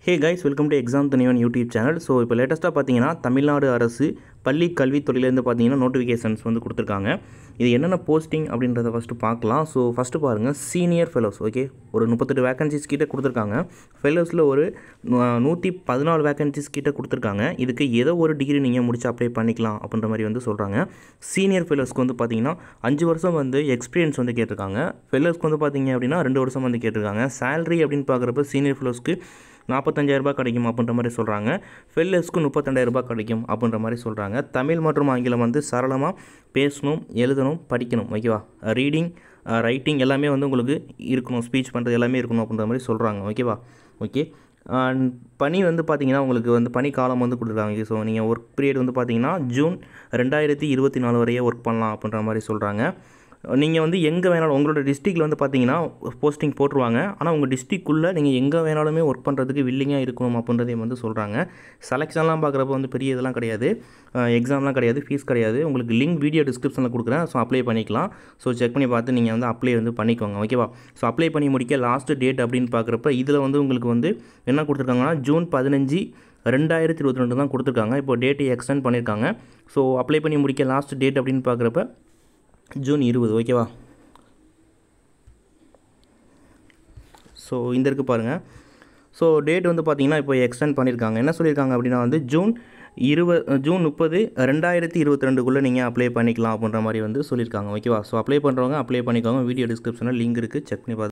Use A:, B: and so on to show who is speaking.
A: hey guys welcome to exam துணிவன் YouTube channel so இப்போ லேட்டஸ்ட்டாக பார்த்தீங்கன்னா தமிழ்நாடு அரசு பள்ளி கல்வித்துறையிலேருந்து பார்த்தீங்கன்னா நோட்டிஃபிகேஷன்ஸ் வந்து கொடுத்துருக்காங்க இது என்னென்ன போஸ்டிங் அப்படின்றத ஃபஸ்ட்டு பார்க்கலாம் ஸோ ஃபஸ்ட்டு பாருங்கள் சீனியர் ஃபெலோஸ் ஓகே ஒரு முப்பத்தெட்டு வேகன்சிஸ் கிட்ட கொடுத்துருக்காங்க ஃபெலோஸில் ஒரு நூ- நூற்றி பதினாலு வேகன்சிஸ் கிட்ட கொடுத்துருக்காங்க இதுக்கு ஏதோ ஒரு டிகிரி நீங்கள் முடிச்சு அப்ளை பண்ணிக்கலாம் அப்படின்ற மாதிரி வந்து சொல்கிறாங்க சீனியர் ஃபெலோஸ்க்கு வந்து பார்த்தீங்கன்னா அஞ்சு வருஷம் வந்து எக்ஸ்பீரியன்ஸ் வந்து கேட்டிருக்காங்க ஃபெலோஸ்க்கு வந்து பார்த்தீங்க அப்படின்னா ரெண்டு வருஷம் வந்து கேட்டிருக்காங்க salary அப்படின்னு பார்க்குறப்ப சீனியர் ஃபெலோஸ்க்கு நாற்பத்தஞ்சாயிரரூபா கிடைக்கும் அப்படின்ற மாதிரி சொல்கிறாங்க ஃபெல்லர்ஸ்க்கு முப்பத்தெண்டாயிரரூபா கிடைக்கும் அப்படின்ற மாதிரி சொல்கிறாங்க தமிழ் மற்றும் ஆங்கிலம் வந்து சரளமாக பேசணும் எழுதணும் படிக்கணும் ஓகேவா ரீடிங் ரைட்டிங் எல்லாமே வந்து உங்களுக்கு இருக்கணும் ஸ்பீச் பண்ணுறது எல்லாமே இருக்கணும் அப்படின்ற மாதிரி சொல்கிறாங்க ஓகேவா ஓகே அண்ட் பனி வந்து பார்த்தீங்கன்னா உங்களுக்கு வந்து பனி காலம் வந்து கொடுத்துருக்காங்க ஸோ நீங்கள் ஒர்க் பீரியட் வந்து பார்த்தீங்கன்னா ஜூன் ரெண்டாயிரத்தி இருபத்தி நாலு வரையே ஒர்க் பண்ணலாம் அப்படின்ற மாதிரி சொல்கிறாங்க நீங்கள் வந்து எங்கே வேணாலும் உங்களோட டிஸ்ட்ரிக்டில் வந்து பார்த்தீங்கன்னா போஸ்டிங் போட்டுருவாங்க ஆனால் உங்கள் டிஸ்ட்ரிக்குள்ளே நீங்கள் எங்கே வேணாலுமே ஒர்க் பண்ணுறதுக்கு வில்லிங்காக இருக்கணும் அப்படின்றதையும் வந்து சொல்கிறாங்க செலெக்ஷன்லாம் பார்க்குறப்ப வந்து பெரிய இதெல்லாம் கிடையாது எக்ஸாம்லாம் கிடையாது ஃபீஸ் கிடையாது உங்களுக்கு லிங்க் வீடியோ டிஸ்கிரிப்ஷனில் கொடுக்குறேன் ஸோ அப்ளை பண்ணிக்கலாம் ஸோ செக் பண்ணி பார்த்து நீங்கள் வந்து அப்ளை வந்து பண்ணிக்கோங்க ஓகேவா ஸோ அப்ளை பண்ணி முடிக்க லாஸ்ட் டேட் அப்படின்னு பார்க்குறப்ப இதில் வந்து உங்களுக்கு வந்து என்ன கொடுத்துருக்காங்கன்னா ஜூன் பதினஞ்சு ரெண்டாயிரத்தி இருபத்தி ரெண்டு தான் கொடுத்துருக்காங்க இப்போ டேட்டை எக்ஸ்டெண்ட் பண்ணியிருக்காங்க ஸோ அப்ளை பண்ணி முடிக்க லாஸ்ட் டேட் அப்படின்னு பார்க்குறப்ப ஜூன் இருபது ஓகேவா ஸோ இந்த இருக்கு பாருங்கள் ஸோ டேட் வந்து பார்த்தீங்கன்னா இப்போ எக்ஸ்டெண்ட் பண்ணியிருக்காங்க என்ன சொல்லியிருக்காங்க அப்படின்னா வந்து ஜூன் இருவ ஜூன் முப்பது ரெண்டாயிரத்தி இருபத்தி ரெண்டுக்குள்ளே நீங்கள் அப்ளை பண்ணிக்கலாம் அப்படின்ற மாதிரி வந்து சொல்லியிருக்காங்க ஓகேவா ஸோ அப்ளை பண்ணுறவங்க அப்ளை பண்ணிக்கோங்க வீடியோ டிஸ்கிரிப்ஷனில் லிங்க் இருக்குது செக் பண்ணி பார்த்து